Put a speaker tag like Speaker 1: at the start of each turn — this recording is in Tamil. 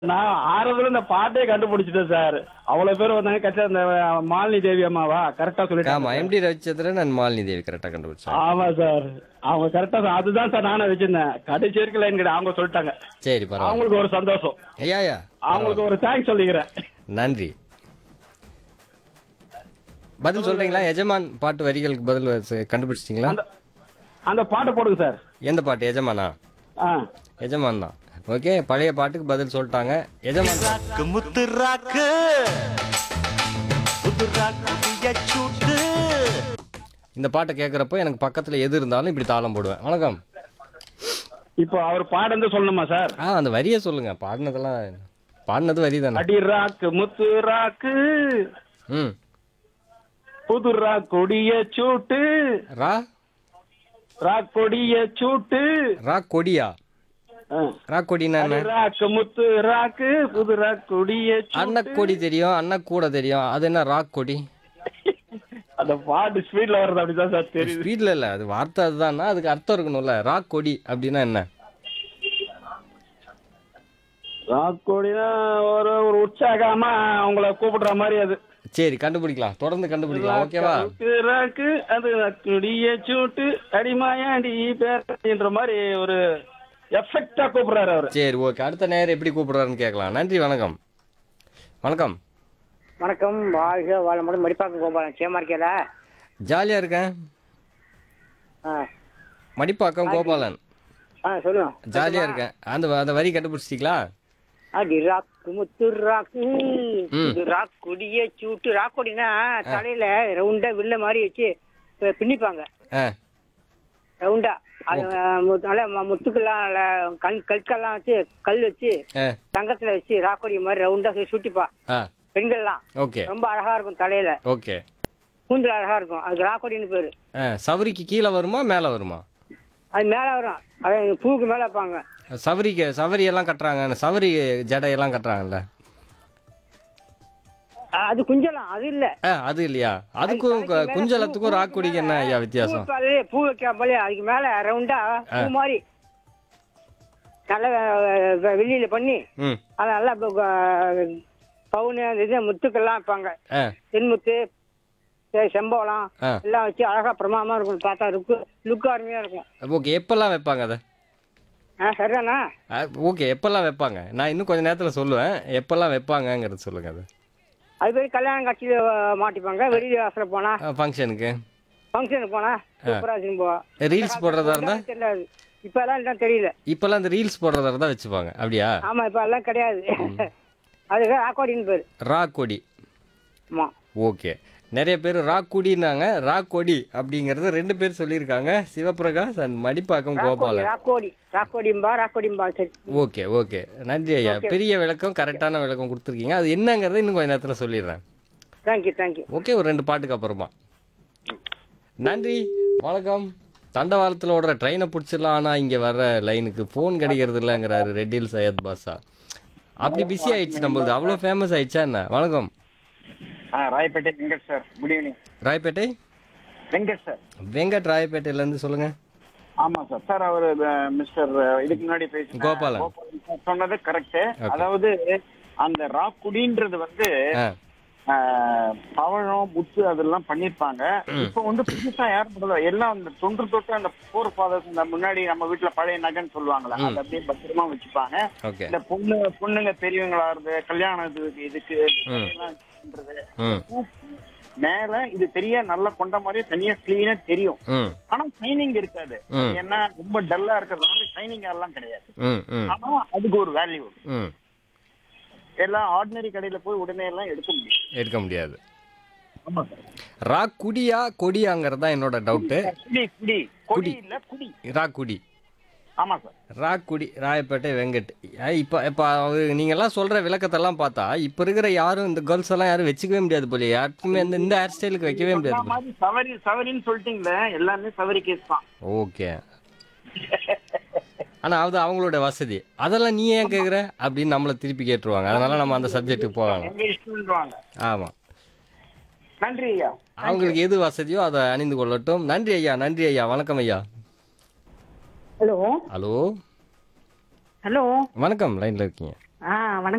Speaker 1: நான் ஆரம்பத்துல இந்த பாட்டே கண்டுபிடிச்சிட்டேன் சார் அவ்வளவு பேர் வந்தாங்க கரெக்டா இந்த மாலினி தேவி அம்மாவா கரெக்டா
Speaker 2: ஆமா
Speaker 1: சொல்லிட்டாங்க
Speaker 2: எம்டி ரவிச்சந்திரன் நான் மாலினி தேவி கரெக்டா கண்டுபிடிச்சேன்
Speaker 1: ஆமா சார் அவங்க கரெக்டா அதுதான் சார் நானும் வச்சிருந்தேன் கடைசி வரைக்கும் லைன் கிடையாது அவங்க சொல்லிட்டாங்க
Speaker 2: சரி பரவாயில்ல
Speaker 1: அவங்களுக்கு ஒரு சந்தோஷம்
Speaker 2: ஐயா ஐயா
Speaker 1: அவங்களுக்கு ஒரு தேங்க்ஸ் சொல்லிக்கிறேன்
Speaker 2: நன்றி பதில் சொல்றீங்களா எஜமான் பாட்டு வரிகளுக்கு பதில் ச- கண்டுபிடிச்சிட்டீங்களா
Speaker 1: அந்த அந்த பாட்டை போடுங்க சார்
Speaker 2: எந்த பாட்டு எஜமானா
Speaker 1: ஆ
Speaker 2: எஜமான் தான் ஓகே பழைய பாட்டுக்கு பதில் சொல்லிட்டாங்க எஜமான் தான்.
Speaker 3: ராக்கு முத்து ராக்கு புது ராக்கு சூட்டு
Speaker 2: இந்த பாட்டை கேட்குறப்போ எனக்கு பக்கத்துல எது இருந்தாலும் இப்படி தாளம் போடுவேன் வணக்கம்
Speaker 1: இப்போ அவர் பாடுந்து சொல்லணுமா சார்
Speaker 2: ஆ அந்த வரியை சொல்லுங்க பாடினதெல்லாம் பாடினது வரி தானே
Speaker 1: அடி ராக்கு முத்து ராக்கு
Speaker 2: ம்
Speaker 1: புது ராக் கொடிய சூட்டு
Speaker 2: ரா
Speaker 1: ராக் கொடிய சூட்டு
Speaker 2: ரா கொடியா
Speaker 1: ஆ.
Speaker 2: ரா கொடினா
Speaker 1: அடி
Speaker 2: என்ன
Speaker 1: ராக்கு முத்து ராக்கு புது ராக் கொடிய சூட்டு
Speaker 2: அன்னக்கொடி தெரியும் அன்னக்கூட தெரியும் அது என்ன ராக் கொடி
Speaker 1: அந்த பாட்டு ஸ்பீட்ல வர்றது அப்படிதான் சார் தெரியுது
Speaker 2: ஸ்பீட்ல இல்ல அது வார்த்தை அதுதான்னா அதுக்கு அர்த்தம் இருக்கணும்ல ராக் கொடி அப்படின்னா என்ன
Speaker 1: ராக் கொடினா ஒரு ஒரு உற்சாகமா அவங்கள கூப்பிடுற மாதிரி அது
Speaker 2: சரி கண்டுபிடிக்கலாம் தொடர்ந்து கண்டுபிடிக்கலாம் ஓகேவா
Speaker 1: ராக்கு, ராக்கு அது கொடிய சூட்டு அடிமாயாண்டி பேரன்ற மாதிரி ஒரு எஃபெக்டா கூப்பிடுறாரு அவரு
Speaker 2: சரி ஓகே அடுத்த நேரம் எப்படி கூப்பிடுறாருன்னு கேட்கலாம் நன்றி வணக்கம் வணக்கம்
Speaker 4: வணக்கம் வாழ்க வாழமுடன் மடிப்பாக்கம் கோபாலன் சேமா இருக்கேடா
Speaker 2: ஜாலியா இருக்கேன்
Speaker 4: ஆ
Speaker 2: மடிப்பாக்கம் கோபாலன்
Speaker 4: ஆ சொல்லுங்க
Speaker 2: ஜாலியா இருக்கேன் அந்த அந்த வரி கண்டுபிடிச்சிட்டீங்களா
Speaker 4: அடி ராக்கு முத்து ராக்கு இது ராக் கொடிய சூட்டு ராக் கொடினா தலையில ரவுண்டா வில்ல மாதிரி வச்சு அஹ், பின்னிப்பாங்க
Speaker 2: ஆ
Speaker 4: ரவுண்டா அது அஹ், மு- நல்ல ம- முத்துக்கெல்லாம் நல்ல கல் கற்கெல்லாம் வச்சு கல் வச்சு
Speaker 2: ஆ
Speaker 4: தங்கத்துல வச்சு ராக்கொடி மாதிரி ரவுண்டா சுட்டிப்பா
Speaker 2: ஆ
Speaker 4: பெண்கள்லாம்
Speaker 2: ஓகே
Speaker 4: ரொம்ப அழகா இருக்கும் தலையில
Speaker 2: ஓகே
Speaker 4: கூந்தல் அழகா இருக்கும் அதுக்கு ராக்கொடின்னு பேரு
Speaker 2: ஆ சவரிக்கு கீழே வருமா மேலே வருமா
Speaker 4: அது மேல வரும் அது பூவுக்கு மேல வைப்பாங்க
Speaker 2: சவரிக்கு சவரி எல்லாம் கட்டுறாங்க அந்த சவரி ஜடையெல்லாம் கட்டுறாங்கல்ல
Speaker 4: அஹ், அது குஞ்சலாம் அது இல்ல
Speaker 2: ஆ அது இல்லையா அதுக்கும் கு- குஞ்சலத்துக்கும் ராக்குடிக்கு என்ன ஐயா வித்தியாசம்
Speaker 4: பூ அது பூ வைக்காமலே அதுக்கு மேல ரவுண்டா பூ மாதிரி நல்ல அஹ், வெ- வெள்ளியில பண்ணி
Speaker 2: ம்
Speaker 4: அதை நல்லா ப- ப- பவுனு அந்த இது முத்துக்கெல்லாம் வைப்பாங்க
Speaker 2: ஆ
Speaker 4: தென்முத்து செ- செம்பவளம்
Speaker 2: ஆ.
Speaker 4: எல்லாம் வச்சு அழகா பிரமாதமா இருக்கும் பார்த்தா லுக்கு லுக்கு அருமையா இருக்கும்
Speaker 2: ஓகே எப்பெல்லாம் வைப்பாங்க அதை
Speaker 4: ஆ சரிதானா
Speaker 2: ஓகே எப்பெல்லாம் வைப்பாங்க நான் இன்னும் கொஞ்ச நேரத்தில் சொல்லுவேன் எப்பெல்லாம் வைப்பாங்கங்கிறது சொல்லுங்க அது
Speaker 4: அது போய் கல்யாணம் கட்சியில அஹ், மாட்டிப்பாங்க வெளியில வாசல போனா
Speaker 2: ஃபங்க்ஷனுக்கு
Speaker 4: ஃபங்க்ஷனுக்கு போனா சூப்பரா வச்சுன்னு போவா
Speaker 2: ரீல்ஸ் போடுறதா இருந்தா
Speaker 4: தெரியாது இப்ப எல்லாம் என்ன தெரியல
Speaker 2: இப்பெல்லாம் இந்த ரீல்ஸ் போடுறதா இருந்தா வச்சுப்பாங்க அப்படியா
Speaker 4: ஆமா இப்ப எல்லாம் கிடையாது அதுக்கு ஆக்கோடின்னு பேரு
Speaker 2: ராக் கொடி
Speaker 4: ஆமா
Speaker 2: ஓகே நிறைய பேர் ராக் கொடினாங்க ராக் கொடி அப்படிங்கறது ரெண்டு பேர் சொல்லியிருக்காங்க சிவபிரகாஷ் அண்ட் மடிப்பாக்கம் கோபாலன்
Speaker 4: ராக்கோடி ராக்கோடிம்பா ராக்கோடிம்பா சரி
Speaker 2: ஓகே ஓகே நன்றி ஐயா பெரிய விளக்கம் கரெக்டான விளக்கம் கொடுத்துருக்கீங்க அது என்னங்கிறத இன்னும் கொஞ்ச நேரத்தில் சொல்லிடுறேன்
Speaker 4: தேங்க்யூ தேங்க்யூ
Speaker 2: ஓகே ஒரு ரெண்டு பாட்டுக்கு அப்புறமா நன்றி வணக்கம் தண்டவாளத்தில் ஓடுற ட்ரெயினை பிடிச்சிடலாம் ஆனால் இங்கே வர்ற லைனுக்கு ஃபோன் கிடைக்கிறது இல்லைங்கிறாரு ரெட்டில் சையத் பாஷா அப்படி பிஸி ஆயிடுச்சு நம்மளுது அவ்வளோ ஃபேமஸ் ஆயிடுச்சா என்ன வணக்கம்
Speaker 5: ஆ Royapettah Venkat sir good evening
Speaker 2: Royapettah
Speaker 5: Venkat sir
Speaker 2: Venkat ராயப்பேட்டையிலேருந்து சொல்லுங்க
Speaker 5: ஆமா சார் சார் அவர் மிஸ்டர் இதுக்கு முன்னாடி பேசி
Speaker 2: கோபாலன்.
Speaker 5: சொன்னது கரெக்ட் அதாவது அந்த ராக்குடின்றது வந்து
Speaker 2: ஆ
Speaker 5: ஆ, பவழம் முத்து அதெல்லாம் பண்ணிருப்பாங்க இப்போ வந்து புதுசா யாரும் பண்ணல எல்லாம் அந்த தொன்று தொட்டு அந்த போர் ஃபாதர்ஸ் இந்த முன்னாடி நம்ம வீட்டுல பழைய நகைன்னு சொல்லுவாங்கல்ல அதை அப்படியே பத்திரமா வச்சுப்பாங்க
Speaker 2: ஓகே
Speaker 5: இந்த பொண்ணு பொண்ணுங்க பெரியவங்களா இருந்து கல்யாணம் இதுக்கு இதுக்கு எல்லாம் பண்றது
Speaker 2: ம்
Speaker 5: மேல இது தெரிய நல்லா கொண்ட மாதிரியே தனியா கிளீனா தெரியும்
Speaker 2: ம்
Speaker 5: ஆனா ஷைனிங் இருக்காது
Speaker 2: ம்.
Speaker 5: ஏன்னா ரொம்ப டல்லா இருக்கிறதுனால ஷைனிங் எல்லாம் கிடையாது
Speaker 2: ம் ம்
Speaker 5: ஆனா அதுக்கு ஒரு வேல்யூ
Speaker 2: ம்
Speaker 5: எல்லாம் ஆர்டினரி கடையில போய் உடனே எல்லாம் எடுக்க முடியும்
Speaker 2: எடுக்க முடியாது
Speaker 5: ஆமா சார்
Speaker 2: ரா குடியா கொடியாங்கிறது தான் என்னோட டவுட்டு
Speaker 5: குடி குடி கொடி இல்ல குடி
Speaker 2: ரா குடி
Speaker 5: ஆமா சார்
Speaker 2: ராக்குடி ராயப்பேட்டை வெங்கட் அஹ் இப்போ இப்போ அவர் நீங்கள்லாம் சொல்கிற விளக்கத்தெல்லாம் பார்த்தா இப்போ இருக்கிற யாரும் இந்த கேர்ள்ஸ் எல்லாம் யாரும் வச்சுக்கவே முடியாது போல யாருக்குமே இந்த இந்த ஹேர் ஸ்டைலுக்கு வைக்கவே முடியாது
Speaker 5: சொன்ன மாதிரி சவரி சவரின்னு சொல்லிட்டீங்களே எல்லாமே சவரி கேஸ் தான்
Speaker 2: ஓகே ஆனால் அது அவங்களோட வசதி அதெல்லாம் நீ ஏன் கேட்குற அப்படின்னு நம்மளை திருப்பி கேட்டுருவாங்க அதனால நம்ம அந்த சப்ஜெக்ட்டுக்கு போவாங்க
Speaker 5: எங்க இஷ்டம்ன்றாங்க
Speaker 2: ஆமாம்
Speaker 5: நன்றி ஐயா
Speaker 2: அவங்களுக்கு எது வசதியோ அதை அணிந்து கொள்ளட்டும் நன்றி ஐயா நன்றி ஐயா வணக்கம் ஐயா
Speaker 4: ஹலோ
Speaker 2: ஹலோ
Speaker 4: ஹலோ
Speaker 2: வணக்கம் லைனில் இருக்கீங்க
Speaker 4: ஆ வணக்கம்